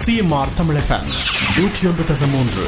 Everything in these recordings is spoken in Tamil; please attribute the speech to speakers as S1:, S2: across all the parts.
S1: சிஎம்ஆர் தமிழ் எஃப்எம் நூற்றி ஒன்று தசம் மூன்று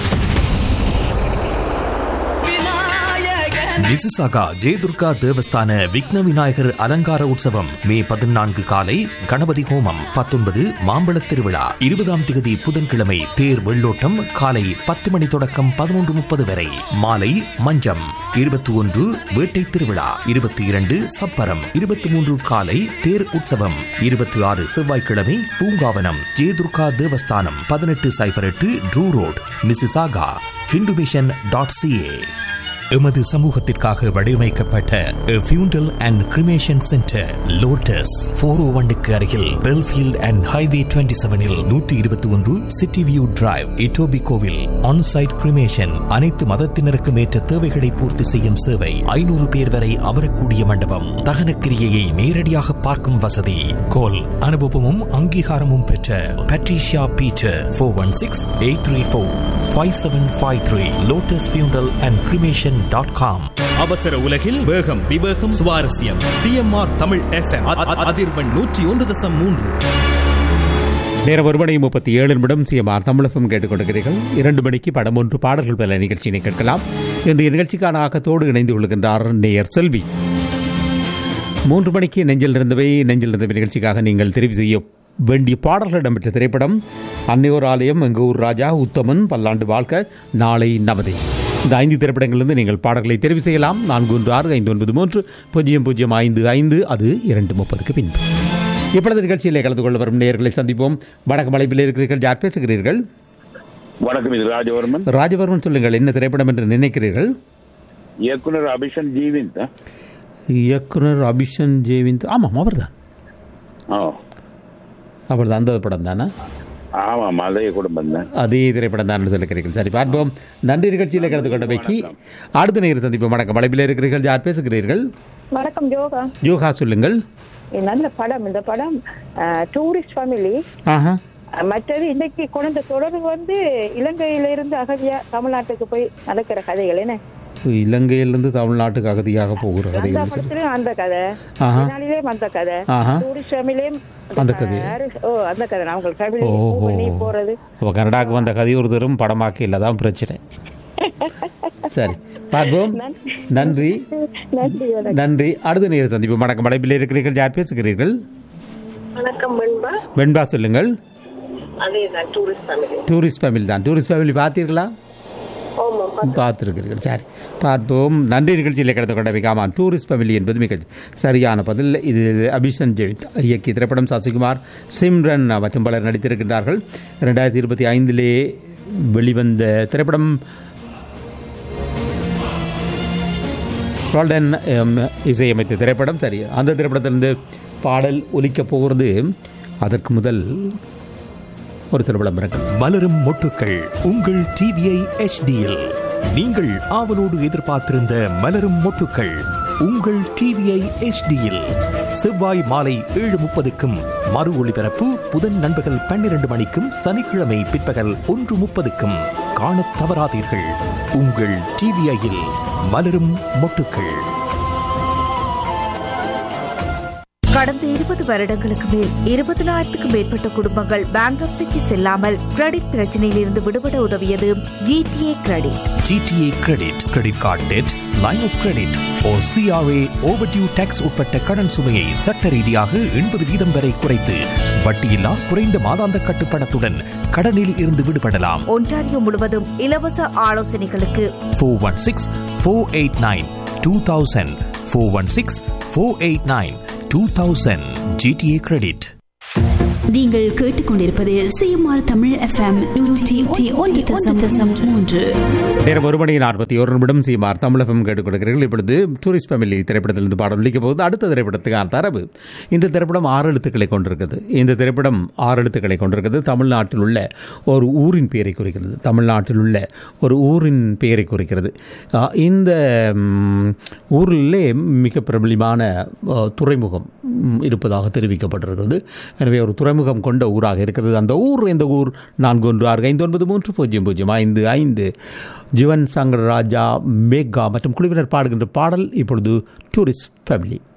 S2: மிசிசாகா ஜெயதுர்கா தேவஸ்தான விக்ன விநாயகர் அலங்கார உற்சவம் மே பதினான்கு காலை கணபதி ஹோமம் பத்தொன்பது மாம்பழத் திருவிழா இருபதாம் திகதி புதன்கிழமை தேர் வெள்ளோட்டம் காலை பத்து மணி தொடக்கம் பதினொன்று முப்பது வரை மாலை மஞ்சம் இருபத்தி ஒன்று வேட்டை திருவிழா இருபத்தி இரண்டு சப்பரம் இருபத்தி மூன்று காலை தேர் உற்சவம் இருபத்தி ஆறு செவ்வாய்க்கிழமை பூங்காவனம் ஜெயதுர்கா தேவஸ்தானம் பதினெட்டு சைபர் எட்டு Drew Road Mississauga Hindu mission dot C A எமது சமூகத்திற்காக வடிவமைக்கப்பட்ட funeral and cremation centre lotus four O ஒன்னுக்கு அருகில் பெல்ஃபீல்ட் அண்ட் ஹைவே டுவெண்ட்டி செவனில் நூற்றி இருபத்தி ஒன்று சிட்டி வியூ டிரைவ் இட்டோபி கோவில் ஆன்சைட் கிரிமேஷன் அனைத்து மதத்தினருக்கும் ஏற்ற தேவைகளை பூர்த்தி செய்யும் சேவை ஐநூறு பேர் வரை அமரக்கூடிய மண்டபம் தகன கிரியையை நேரடியாக பார்க்கும் வசதி கோல் அனுபவமும் அங்கீகாரமும் பெற்ற Patricia Peter four one six eight three four five seven five three lotus funeral and cremation dot com
S1: அவசர உலகில் வேகம் விவேகம் சுவாரஸ்யம் சிஎம்ஆர் தமிழ் எஃப்எம் அதிர்வெண் நூற்றி ஒன்று தசம் மூன்று
S3: நேரம் ஒரு மணி முப்பத்தி ஏழு நிமிடம் சிஎம்ஆர் தமிழகம் கேட்டுக்கொண்டிருக்கிறீர்கள் இரண்டு மணிக்கு படம் ஒன்று பாடல்கள் பல நிகழ்ச்சியினை கேட்கலாம் இன்றைய நிகழ்ச்சிக்கான ஆக்கத்தோடு இணைந்து கொள்கின்றார் நேயர் செல்வி மூன்று மணிக்கு நெஞ்சில் இருந்தவை நெஞ்சில் இருந்தவை நிகழ்ச்சிக்காக நீங்கள் தெரிவு செய்ய வேண்டிய பாடல்கள் இடம்பெற்ற திரைப்படம் அன்னையோர் ஆலயம் எங்கள் ஊர் ராஜா உத்தமன் பல்லாண்டு வாழ்க்கை நாளை நமதே இந்த ஐந்து திரைப்படங்களிலிருந்து நீங்கள் பாடல்களை தெரிவு செய்யலாம் நான்கு ஒன்று ஆறு ஐந்து ஒன்பது மூன்று பூஜ்ஜியம் பூஜ்ஜியம் ஐந்து ஐந்து அது இரண்டு முப்பதுக்கு பின்பு இப்பொழுது நிகழ்ச்சியிலே கலந்து கொள்ள வரும் நேயர்களை சந்திப்போம் வடக்கு மலைப்பில் இருக்கிறீர்கள் யார் பேசுகிறீர்கள்
S4: வணக்கம் இது ராஜவர்மன்
S3: ராஜவர்மன் சொல்லுங்கள் என்ன திரைப்படம் என்று நினைக்கிறீர்கள்
S4: இயக்குனர் அபிஷன் ஜீவிந்த்
S3: இயக்குனர் அபிஷன் ஜெயவிந்த் ஆமாம் அவர்தான்
S4: ஆ
S3: அவர் அந்த படம் தானே
S4: ஆமாம் அதே குடும்பம் தான்
S3: அதே திரைப்படம் தான் சொல்லுகிறீர்கள் சரி பார்ப்போம் நன்றி நிகழ்ச்சியில் கலந்து கொண்டவைக்கு அடுத்த நேரம் சந்திப்போம் வணக்கம் மலைப்பில் இருக்கிறீர்கள் யார் பேசுகிறீர்கள்
S5: வணக்கம் யோகா
S3: யோகா சொல்லுங்கள்
S5: இது நல்ல படம் இந்த படம் டூரிஸ்ட் ஃபேமிலி
S3: ஆஹா
S5: மற்றது இன்னைக்கு குழந்தை தொடர்பு வந்து இலங்கையில இருந்து அகதியா தமிழ்நாட்டுக்கு போய் நடக்கிற கதைகள் என்ன
S3: இலங்கையிலிருந்து தமிழ்நாட்டுக்கு அகதியாக போகிற
S5: அந்த
S3: கதைகள் சொல்லி
S5: படத்துலயும் அந்த கதை
S3: ஆஹா.
S5: இதனாலேயும் அந்த கதை
S3: ஆஹா.
S5: டூரிஸ்ட் ஃபேமிலியும்
S3: அந்த கதை.
S5: ஓ அந்த கதை நான் உங்களுக்கு ஃபேமிலி
S3: ஓஹோ.
S5: பண்ணி போறது
S3: அப்போ கனடாக்கு வந்த கதை ஒரு தரும் படமாக்க இல்லை தான் பிரச்சனை சரி பார்ப்போம் நன்றி
S5: நன்றி வணக்கம்.
S3: நன்றி அடுத்த நேரம் சந்திப்போம் வணக்கம் மலைப்பில் இருக்கிறீர்கள் யார் பேசுகிறீர்கள்
S6: வணக்கம் வெண்பா
S3: வெண்பா சொல்லுங்கள்
S6: அதே தான் டூரிஸ்ட் ஃபேமிலி
S3: டூரிஸ்ட் ஃபேமிலி தான் டூரிஸ்ட் ஃபேமிலி பார்த்தீர்களா
S6: ஆமாம்
S3: பார்த்துருக்கிறீர்கள் சரி பார்ப்போம் நன்றி நிகழ்ச்சியில் கிடந்த கொண்டவை ஆமாம் டூரிஸ்ட் ஃபேமிலி என்பது மிக சரியான பதில் இது அபிஷன் ஜெவித் இயக்கிய திரைப்படம் சசிகுமார் சிம்ரன் மற்றும் பலர் நடித்திருக்கின்றார்கள் ரெண்டாயிரத்தி இருபத்தி ஐந்திலே வெளிவந்த திரைப்படம் ரோல்டன் எம், இசையமைத்த திரைப்படம் சரி அந்த திரைப்படத்திலிருந்து பாடல் ஒலிக்கப் போகிறது அதற்கு முதல் ஒரு சில விளம்பரங்கள்
S2: மலரும் மொட்டுக்கள் உங்கள் டிவிஐ எச்டியில் நீங்கள் ஆவலோடு எதிர்பார்த்திருந்த மலரும் மொட்டுக்கள் உங்கள் டிவிஐ எச்டியில் செவ்வாய் மாலை ஏழு முப்பதுக்கும் மறு ஒளிபரப்பு புதன் நண்பகல் பன்னிரண்டு மணிக்கும் சனிக்கிழமை பிற்பகல் ஒன்று முப்பதுக்கும் காணத் தவறாதீர்கள் உங்கள் டிவிஐயில் மலரும் மொட்டுக்கள்
S7: கடந்த இருபது வருடங்களுக்கு மேல் இருபதினாயிரத்துக்கும் மேற்பட்ட குடும்பங்கள் பேங்க்ரப்சிக்கு செல்லாமல் கிரெடிட் பிரச்சனையிலிருந்து விடுபட உதவியது GTA credit
S2: GTA credit credit card debt line of credit or CRA overdue taxes உட்பட்ட கடன் சுமையை சட்ட ரீதியாக எண்பது வீதம் வரை குறைத்து வட்டியில்லா குறைந்த மாதாந்த கட்டுப்பணத்துடன் கடனில் இருந்து விடுபடலாம்
S7: ஒன்டாரியோ முழுவதும் இலவச ஆலோசனைகளுக்கு
S2: four one six four eight nine two thousand four one six four eight nine two thousand GTA credit
S8: நீங்கள் கேட்டுக்கொண்டிருப்பது சிஎம்ஆர் தமிழ் எஃப்எம் நூற்றி ஒன்று தசம் தசம் மூன்று
S3: நேரம் ஒரு மணி நாற்பத்தி ஒரு நிமிடம் சீமார் தமிழகம் கேட்டுக் கொடுக்கிறீர்கள் இப்பொழுது டூரிஸ்ட் ஃபேமிலி திரைப்படத்திலிருந்து பாடம் ஒலிக்க போகுது அடுத்த திரைப்படத்துக்கான தரவு இந்த திரைப்படம் ஆறு எழுத்துக்களை கொண்டிருக்கிறது இந்த திரைப்படம் ஆறு எழுத்துக்களை கொண்டிருக்கிறது தமிழ்நாட்டில் உள்ள ஒரு ஊரின் பெயரை குறிக்கிறது தமிழ்நாட்டில் உள்ள ஒரு ஊரின் பெயரை குறிக்கிறது ஆ, இந்த ம், ஊரிலே மிக பிரபலியமான ஆ, துறைமுகம் ம், இருப்பதாக தெரிவிக்கப்பட்டிருக்கிறது எனவே ஒரு துறைமுகம் கொண்ட ஊராக இருக்கிறது அந்த ஊர் இந்த ஊர் நான்கு ஒன்று ஆறு ஐந்து ஒன்பது மூன்று பூஜ்ஜியம் பூஜ்ஜியம் ஐந்து ஐந்து ஜுவன் சங்கர் ராஜா மேகா மற்றும் குழுவினர் பாடுகின்ற பாடல் இப்பொழுது டூரிஸ்ட் ஃபேமிலி